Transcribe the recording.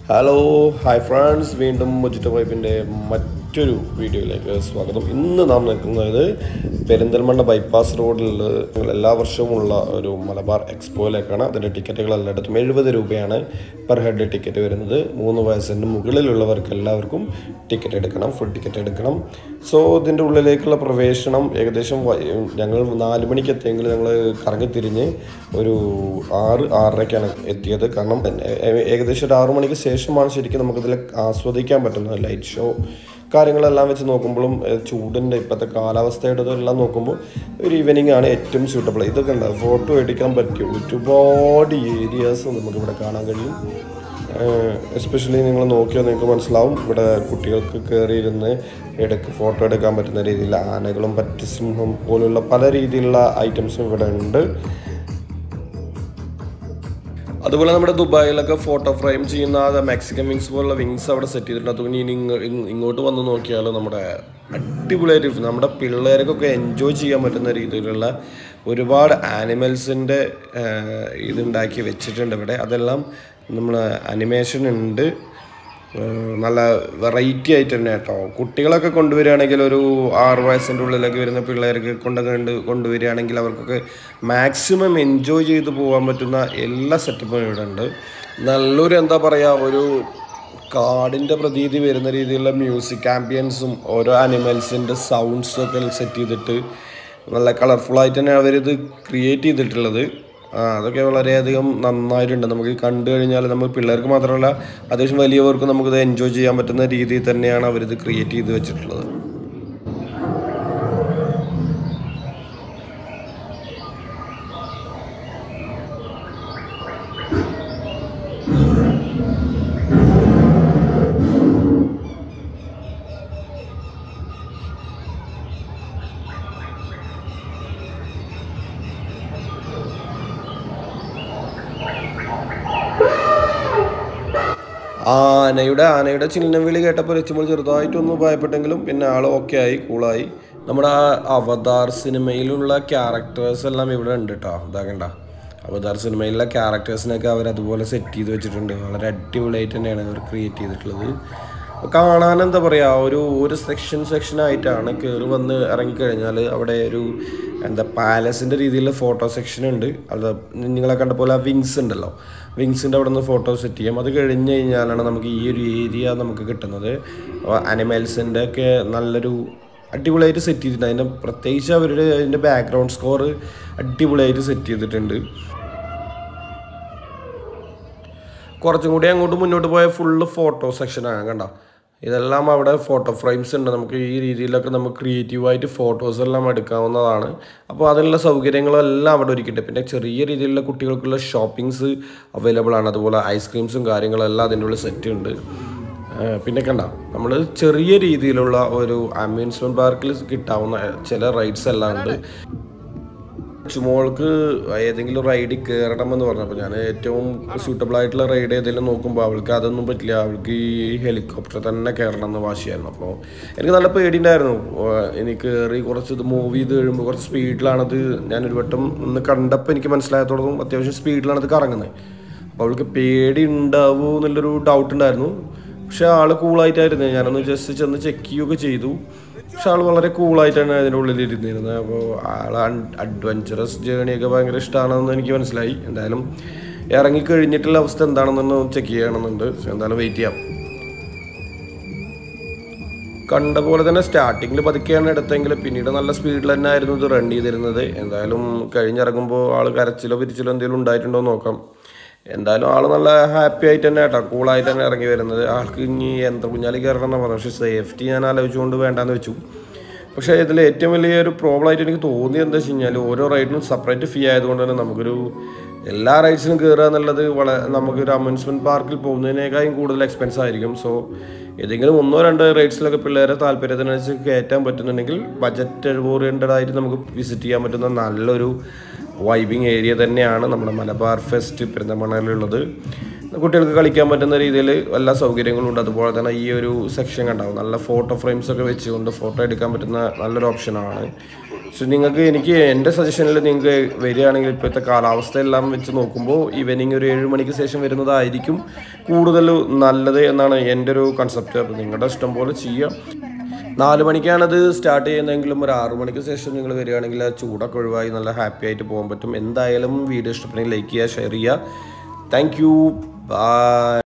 hello hi friends വീണ്ടും Mojito വൈബിൻ്റെ മറ്റൊരു വീഡിയോയിലേക്ക് സ്വാഗതം ഇന്ന് നാം നിൽക്കുന്നത് പെരിന്തൽമണ്ണ ബൈപ്പാസ് റോഡിൽ ഞങ്ങൾ എല്ലാ വർഷവും ഉള്ള ഒരു മലബാർ എക്സ്പോയിലേക്കാണ് അതിൻ്റെ ടിക്കറ്റുകൾ എല്ലായിടത്തും എഴുപത് രൂപയാണ് പെർ ഹെഡ് ടിക്കറ്റ് വരുന്നത് മൂന്ന് വയസ്സിന് മുകളിലുള്ളവർക്ക് എല്ലാവർക്കും ടിക്കറ്റ് എടുക്കണം ഫുൾ ടിക്കറ്റ് എടുക്കണം സോ ഇതിൻ്റെ ഉള്ളിലേക്കുള്ള പ്രവേശനം ഏകദേശം വൈ- ഞങ്ങൾ നാല് മണിക്ക് എത്തിയെങ്കിൽ ഞങ്ങൾ കറങ്ങി തിരിഞ്ഞ് ഒരു ആറ് ആറരയ്ക്കാണ് എത്തിയത് കാരണം ഏ- ഏകദേശം ഒരു ആറു മണിക്ക് ശേഷമാണ് ശരിക്കും നമുക്കിതിൽ ആസ്വദിക്കാൻ പറ്റുന്നത് ലൈറ്റ് ഷോ കാര്യങ്ങളെല്ലാം വെച്ച് നോക്കുമ്പോഴും ഏഹ്, ചൂടിൻ്റെ ഇപ്പോഴത്തെ കാലാവസ്ഥയുടെ ഇതെല്ലാം നോക്കുമ്പോൾ ഒരു ഈവനിങ് ആണ് ഏറ്റവും സ്യൂട്ടബിൾ ഇതൊക്കെ ഉണ്ട് ഫോട്ടോ എടുക്കാൻ പറ്റിയ ഒരുപാട് ഏരിയാസ് നമുക്കിവിടെ കാണാൻ കഴിയും എസ്പെഷ്യലി നിങ്ങൾ നോക്കിയാൽ നിങ്ങൾക്ക് മനസ്സിലാവും ഇവിടെ കുട്ടികൾക്ക് കയറിയിരുന്ന് എടുക്ക് ഫോട്ടോ എടുക്കാൻ പറ്റുന്ന രീതിയിൽ ആനകളും പറ്റസിംഹം പോലുള്ള പല രീതിയിലുള്ള ഐറ്റംസും ഇവിടെ ഉണ്ട് അതുപോലെ നമ്മുടെ ദുബായിലൊക്കെ ഫോട്ടോ ഫ്രെയിം ചെയ്യുന്ന ആ മെക്സിക്കൻ വിങ്സ് പോലുള്ള വിങ്സ് അവിടെ സെറ്റ് ചെയ്തിട്ടുണ്ട് അതുകൊണ്ട് ഇനി ഇങ്ങ- ഇങ് ഇങ്ങോട്ട് വന്ന് നോക്കിയാൽ നമ്മുടെ അടിപൊളിയായിട്ട് നമ്മുടെ പിള്ളേർക്കൊക്കെ എൻജോയ് ചെയ്യാൻ പറ്റുന്ന രീതിയിലുള്ള ഒരുപാട് ആനിമൽസിൻ്റെ ഇതുണ്ടാക്കി വെച്ചിട്ടുണ്ട് ഇവിടെ അതെല്ലാം നമ്മൾ അനിമേഷൻ ഉണ്ട് ഏഹ് നല്ല വെറൈറ്റി ആയിട്ട് തന്നെ കേട്ടോ കുട്ടികളൊക്കെ കൊണ്ടുവരികയാണെങ്കിൽ ഒരു ആറ് വയസ്സിൻ്റെ ഉള്ളിലൊക്കെ വരുന്ന പിള്ളേർക്ക് കൊണ്ടൊക്കെ കണ്ട് കൊണ്ടുവരികയാണെങ്കിൽ അവർക്കൊക്കെ മാക്സിമം എൻജോയ് ചെയ്ത് പോകാൻ പറ്റുന്ന എല്ലാ സെറ്റപ്പും ഇവിടെ ഉണ്ട് നല്ലൊരു എന്താ പറയുക ഒരു കാടിൻ്റെ പ്രതീതി വരുന്ന രീതിയിലുള്ള മ്യൂസിക് ആംബിയൻസും ഓരോ അനിമൽസിൻ്റെ സൗണ്ട്സും ഒക്കെ സെറ്റ് ചെയ്തിട്ട് നല്ല കളർഫുള്ളായിട്ട് തന്നെ അവരിത് ക്രിയേറ്റ് ചെയ്തിട്ടുള്ളത് ആ അതൊക്കെ വളരെയധികം നന്നായിട്ടുണ്ട് നമുക്ക് കണ്ടു കഴിഞ്ഞാൽ നമ്മൾ പിള്ളേർക്ക് മാത്രമല്ല അത്യാവശ്യം വലിയവർക്കും നമുക്കിത് എൻജോയ് ചെയ്യാൻ പറ്റുന്ന രീതിയിൽ തന്നെയാണ് അവരിത് ക്രിയേറ്റ് ചെയ്ത് വെച്ചിട്ടുള്ളത് ആനയുടെ ആനയുടെ ചിഹ്നം വിളി കേട്ടപ്പോൾ രച്ചുമ്പോൾ ചെറുതായിട്ടൊന്ന് ഭയപ്പെട്ടെങ്കിലും പിന്നെ ആൾ ഓക്കെ ആയി കൂളായി നമ്മുടെ ആ അവതാർ സിനിമയിലുള്ള ക്യാരക്ടേഴ്സ് എല്ലാം ഇവിടെ ഉണ്ട് കേട്ടോ ഇതാകണ്ട അവതാർ സിനിമയിലുള്ള ക്യാരക്ടേഴ്സിനൊക്കെ അവർ അതുപോലെ സെറ്റ് ചെയ്ത് വെച്ചിട്ടുണ്ട് വളരെ അടിപൊളിയായിട്ട് തന്നെയാണ് അവർ ക്രിയേറ്റ് ചെയ്തിട്ടുള്ളത് അപ്പോൾ കാണാൻ എന്താ പറയുക ഒരു ഒരു സെക്ഷൻ സെക്ഷൻ ആയിട്ടാണ് കയറി വന്ന് ഇറങ്ങിക്കഴിഞ്ഞാൽ അവിടെ ഒരു എന്താ പാലസിൻ്റെ രീതിയിലുള്ള ഫോട്ടോ സെക്ഷൻ ഉണ്ട് അത് നിങ്ങളെ കണ്ട പോലെ ആ വിങ്സ് ഉണ്ടല്ലോ വിങ്സിൻ്റെ അവിടെ നിന്ന് ഫോട്ടോ സെറ്റ് ചെയ്യാം അത് കഴിഞ്ഞ് കഴിഞ്ഞാലാണ് നമുക്ക് ഈ ഒരു ഏരിയ നമുക്ക് കിട്ടുന്നത് അനിമൽസിൻ്റെ ഒക്കെ നല്ലൊരു അടിപൊളിയായിട്ട് സെറ്റ് ചെയ്തിട്ടുണ്ട് അതിൻ്റെ പ്രത്യേകിച്ച് അവരുടെ അതിൻ്റെ ബാക്ക്ഗ്രൗണ്ട് സ്കോർ അടിപൊളിയായിട്ട് സെറ്റ് ചെയ്തിട്ടുണ്ട് കുറച്ചും കൂടി അങ്ങോട്ട് മുന്നോട്ട് പോയ ഫുള്ള് ഫോട്ടോ സെക്ഷനാണ് കണ്ട ഇതെല്ലാം അവിടെ ഫോട്ടോ ഫ്രെയിംസ് ഉണ്ട് നമുക്ക് ഈ രീതിയിലൊക്കെ നമുക്ക് ക്രിയേറ്റീവായിട്ട് ഫോട്ടോസ് എല്ലാം എടുക്കാവുന്നതാണ് അപ്പോൾ അതിനുള്ള സൗകര്യങ്ങളെല്ലാം അവിടെ ഒരുക്കിയിട്ടുണ്ട് പിന്നെ ചെറിയ രീതിയിലുള്ള കുട്ടികൾക്കുള്ള ഷോപ്പിങ്സ് അവൈലബിൾ ആണ് അതുപോലെ ഐസ്ക്രീംസും കാര്യങ്ങളും എല്ലാം അതിൻ്റെ ഉള്ളിൽ സെറ്റ് ഉണ്ട് ഏഹ് പിന്നെ കണ്ട നമ്മൾ ചെറിയ രീതിയിലുള്ള ഒരു അമ്യൂസ്മെൻറ്റ് പാർക്കിൽ കിട്ടാവുന്ന ചില റൈഡ്സ് എല്ലാം ഉണ്ട് ചുമോൾക്ക് ഏതെങ്കിലും റൈഡിൽ കയറണമെന്ന് പറഞ്ഞപ്പോൾ ഞാൻ ഏറ്റവും സ്യൂട്ടബിൾ ആയിട്ടുള്ള റൈഡ് ഏതെങ്കിലും നോക്കുമ്പോൾ അവൾക്ക് അതൊന്നും പറ്റില്ല അവൾക്ക് ഈ ഹെലികോപ്റ്റർ തന്നെ കയറണം എന്ന് വാശിയായിരുന്നു അപ്പോൾ എനിക്ക് നല്ല പേടിയുണ്ടായിരുന്നു ഏഹ് എനിക്ക് കയറി കുറച്ച് ഇത് മൂവ് ചെയ്ത് കഴിയുമ്പോൾ കുറച്ച് സ്പീഡിലാണത് ഞാനൊരു വട്ടം ഒന്ന് കണ്ടപ്പോൾ എനിക്ക് മനസ്സിലായത്തോടൊന്നും അത്യാവശ്യം സ്പീഡിലാണത് കറങ്ങുന്നത് അപ്പോൾ അവൾക്ക് പേടി ഉണ്ടാവുമോ എന്നുള്ളൊരു ഡൗട്ട് ഉണ്ടായിരുന്നു പക്ഷെ ആള് കൂളായിട്ടായിരുന്നു ഞാനൊന്ന് ജസ്റ്റ് ചെന്ന് ചെക്ക് ചെയ്യുകയൊക്കെ ചെയ്തു പക്ഷെ ആൾ വളരെ കൂളായിട്ടാണ് അതിൻ്റെ ഉള്ളിൽ ഇരുന്നിരുന്നത് അപ്പോൾ ആൾ അഡ്വഞ്ചറസ് ജേണിയൊക്കെ ഭയങ്കര ഇഷ്ടമാണെന്ന് എനിക്ക് മനസ്സിലായി എന്തായാലും ഇറങ്ങിക്കഴിഞ്ഞിട്ടുള്ള അവസ്ഥ എന്താണെന്നൊന്ന് ചെക്ക് ചെയ്യണമെന്നുണ്ട് പക്ഷെ എന്തായാലും വെയിറ്റ് ചെയ്യാം കണ്ട പോലെ തന്നെ സ്റ്റാർട്ടിങ്ങിൽ പതുക്കെയാണ് എടുത്തെങ്കിൽ പിന്നീട് നല്ല സ്പീഡിൽ തന്നെ ആയിരുന്നു ഇത് റൺ ചെയ്തിരുന്നത് എന്തായാലും കഴിഞ്ഞിറങ്ങുമ്പോൾ ആൾ കരച്ചിലോ പിരിച്ചിലോ എന്തെങ്കിലും ഉണ്ടായിട്ടുണ്ടോ എന്ന് നോക്കാം എന്തായാലും ആൾ നല്ല ഹാപ്പി ആയിട്ട് തന്നെ കേട്ടോ കൂളായിട്ട് തന്നെ ഇറങ്ങി വരുന്നത് ആൾക്ക് ഇനി യന്ത്ര കുഞ്ഞാലി കയറണം എന്ന് പറഞ്ഞു പക്ഷേ സേഫ്റ്റി ഞാൻ ആലോചിച്ചുകൊണ്ട് വേണ്ടാന്ന് വെച്ചു പക്ഷേ ഇതിൽ ഏറ്റവും വലിയൊരു പ്രോബ്ലം ആയിട്ട് എനിക്ക് തോന്നിയത് എന്താ വെച്ച് കഴിഞ്ഞാൽ ഓരോ റൈഡിനും സെപ്പറേറ്റ് ഫീ ആയതുകൊണ്ട് തന്നെ നമുക്കൊരു എല്ലാ റൈഡ്സിനും കയറുക എന്നുള്ളത് വളരെ നമുക്കൊരു അമ്യൂസ്മെൻറ്റ് പാർക്കിൽ പോകുന്നതിനേക്കാളും കൂടുതൽ എക്സ്പെൻസ് ആയിരിക്കും സോ ഏതെങ്കിലും ഒന്നോ രണ്ടോ റൈഡ്സിലൊക്കെ പിള്ളേരെ താല്പര്യത്തിനനുസരിച്ച് കയറ്റാൻ പറ്റുന്നുണ്ടെങ്കിൽ ബജറ്റ് ഓറിയൻറ്റഡ് ആയിട്ട് നമുക്ക് വിസിറ്റ് ചെയ്യാൻ പറ്റുന്ന നല്ലൊരു വൈബിങ് ഏരിയ തന്നെയാണ് നമ്മുടെ മലബാർ ഫെസ്റ്റ് പെരുന്തമണ്ണയിലുള്ളത് കുട്ടികൾക്ക് കളിക്കാൻ പറ്റുന്ന രീതിയിൽ എല്ലാ സൗകര്യങ്ങളും ഉണ്ട് അതുപോലെ തന്നെ ഈ ഒരു സെക്ഷൻ കണ്ടാവും നല്ല ഫോട്ടോ ഫ്രെയിംസ് ഒക്കെ വെച്ചുകൊണ്ട് ഫോട്ടോ എടുക്കാൻ പറ്റുന്ന നല്ലൊരു ഓപ്ഷനാണ് പക്ഷെ നിങ്ങൾക്ക് എനിക്ക് എൻ്റെ സജഷനിൽ നിങ്ങൾക്ക് വരികയാണെങ്കിൽ ഇപ്പോഴത്തെ കാലാവസ്ഥ എല്ലാം വെച്ച് നോക്കുമ്പോൾ ഈവനിങ് ഒരു ഏഴ് മണിക്ക് ശേഷം വരുന്നതായിരിക്കും കൂടുതൽ നല്ലത് എന്നാണ് എൻ്റെ ഒരു കൺസെപ്റ്റ് അപ്പോൾ നിങ്ങളുടെ ഇഷ്ടം പോലെ ചെയ്യാം നാല് മണിക്കാണത് സ്റ്റാർട്ട് ചെയ്യുന്നതെങ്കിലും ഒരു ആറു മണിക്ക് ശേഷം നിങ്ങൾ വരികയാണെങ്കിൽ ആ ചൂടൊക്കെ ഒഴിവായി നല്ല ഹാപ്പി ആയിട്ട് പോകാൻ പറ്റും എന്തായാലും വീഡിയോ ഇഷ്ടപ്പെടുന്നെങ്കിൽ ലൈക്ക് ചെയ്യുക ഷെയർ ചെയ്യുക താങ്ക് യു ബൈ